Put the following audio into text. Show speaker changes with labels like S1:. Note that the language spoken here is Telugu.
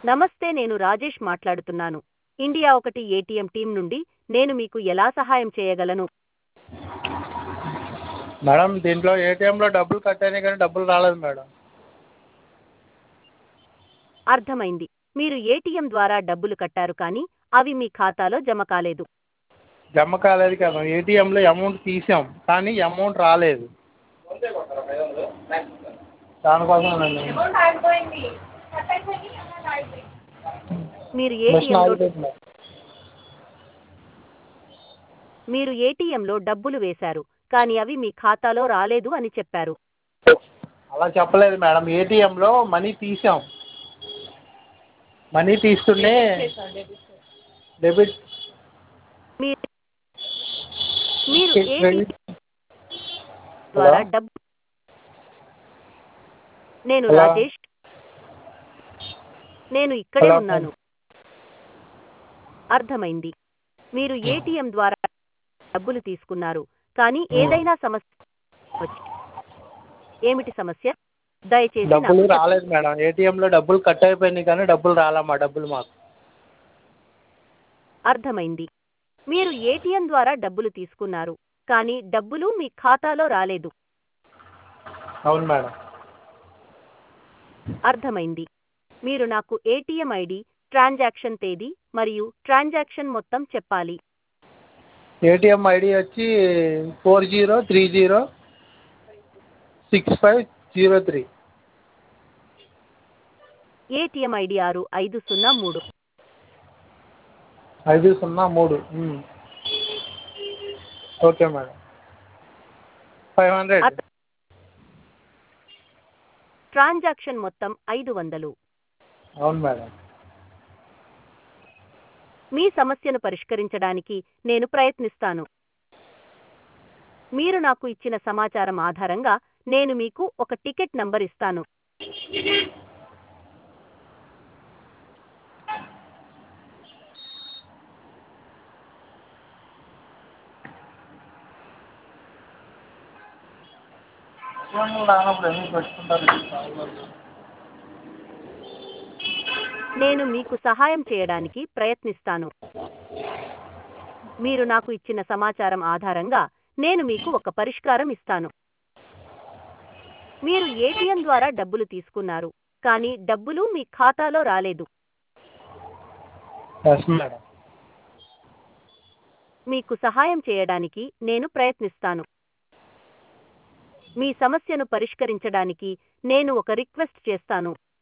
S1: నమస్తే నేను రాజేష్ మాట్లాడుతున్నాను ఇండియా ఒకటి ఏటీఎం టీం నుండి నేను మీకు ఎలా సహాయం చేయగలను
S2: మేడం దీంట్లో ఏటీఎంలో డబ్బులు కట్ అయినాయి కానీ డబ్బులు రాలేదు మేడం
S1: అర్థమైంది మీరు ఏటీఎం ద్వారా డబ్బులు కట్టారు కానీ అవి మీ ఖాతాలో జమ కాలేదు
S2: జమ కాలేదు కదా ఏటీఎంలో అమౌంట్ తీసాం కానీ అమౌంట్ రాలేదు దానికోసం
S1: మీరు
S2: మిషన్
S1: ఏటీఎంలో
S2: ఆగిపోయింది మేడం.
S1: మీరు ఏటీఎంలో డబ్బులు వేశారు కానీ అవి మీ ఖాతాలో రాలేదు అని చెప్పారు
S2: అలా చెప్పలేదు మేడం ఏటీఎంలో మనీ తీసాం మనీ తీస్తుంటే డెబిట్
S1: మీరు మీరు ఏటీఎం
S2: క్రెడిట్
S1: ద్వారా
S2: హలో?
S1: డబ్బు నేను
S2: హలో?
S1: రాజేష్ నేను ఇక్కడే
S2: హలో?
S1: ఉన్నాను అర్థమైంది మీరు ఏటీఎం ద్వారా డబ్బులు తీసుకున్నారు కానీ ఏదైనా సమస్య వచ్చి ఏమిటి సమస్య దయచేసి నాకు
S2: డబ్బులు
S1: చెప్పండి.
S2: రాలేదు మేడం ఏటీఎంలో డబ్బులు కట్ అయిపోయినాయి కానీ డబ్బులు రాలా మా డబ్బులు మాకు
S1: అర్థమైంది మీరు ఏటీఎం ద్వారా డబ్బులు తీసుకున్నారు కానీ డబ్బులు మీ ఖాతాలో రాలేదు
S2: అవును మేడం
S1: అర్థమైంది మీరు నాకు ఏటీఎం ఐడి ట్రాన్సాక్షన్ తేదీ మరియు ట్రాన్సాక్షన్ మొత్తం చెప్పాలి
S2: ఏటీఎం ఐడి వచ్చి four zero three zero six five zero three
S1: ATM ID ఆరు ఐదు సున్నా మూడు
S2: ఐదు సున్నా మూడు um. Okay madam five hundred
S1: అర్థ- ట్రాన్సాక్షన్ మొత్తం ఐదు వందలు
S2: అవును మేడం
S1: మీ సమస్యను పరిష్కరించడానికి నేను ప్రయత్నిస్తాను మీరు నాకు ఇచ్చిన సమాచారం ఆధారంగా నేను మీకు ఒక టికెట్ నంబర్ ఇస్తాను
S2: రానప్పుడు ఎందుకు పెట్టుకుంటారు
S1: నేను మీకు సహాయం చేయడానికి ప్రయత్నిస్తాను మీరు నాకు ఇచ్చిన సమాచారం ఆధారంగా నేను మీకు ఒక పరిష్కారం ఇస్తాను మీరు ఏటీఎం ద్వారా డబ్బులు తీసుకున్నారు కానీ డబ్బులు మీ ఖాతాలో రాలేదు
S2: ఎస్ మేడం
S1: మీకు సహాయం చేయడానికి నేను ప్రయత్నిస్తాను మీ సమస్యను పరిష్కరించడానికి నేను ఒక రిక్వెస్ట్ చేస్తాను